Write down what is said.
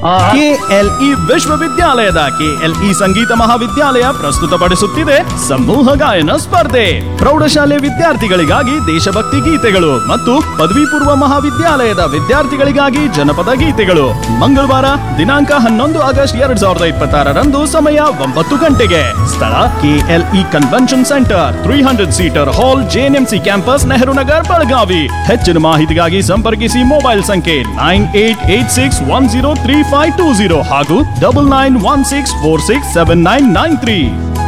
KLE ವಿಶ್ವವಿದ್ಯಾಲಯದ KLE ಸಂಗೀತ ಮಹಾವಿದ್ಯಾಲಯ ಪ್ರಸ್ತುತಪಡಿಸುತ್ತಿದೆ ಸಮೂಹ ಗಾಯನ ಸ್ಪರ್ಧೆ ಪ್ರೌಢಶಾಲೆ ವಿದ್ಯಾರ್ಥಿಗಳಿಗಾಗಿ ದೇಶಭಕ್ತಿ ಗೀತೆಗಳು ಮತ್ತು ಪದವಿ ಪೂರ್ವ ಮಹಾವಿದ್ಯಾಲಯದ ವಿದ್ಯಾರ್ಥಿಗಳಿಗಾಗಿ ಜನಪದ ಗೀತೆಗಳು ಮಂಗಳವಾರ ದಿನಾಂಕ ಹನ್ನೊಂದು ಆಗಸ್ಟ್ ಎರಡ್ ಸಾವಿರದ ಇಪ್ಪತ್ತಾರರಂದು ಸಮಯ ಒಂಬತ್ತು ಗಂಟೆಗೆ ಸ್ಥಳ KLE convention centre three hundred seater hall JNMC campus Nehru Nagar Belagavi ಹೆಚ್ಚಿನ ಮಾಹಿತಿಗಾಗಿ ಸಂಪರ್ಕಿಸಿ ಮೊಬೈಲ್ ಸಂಖ್ಯೆ nine eight eight six one zero three five two zero ಹಾಗೂ double nine one six four six seven nine nine three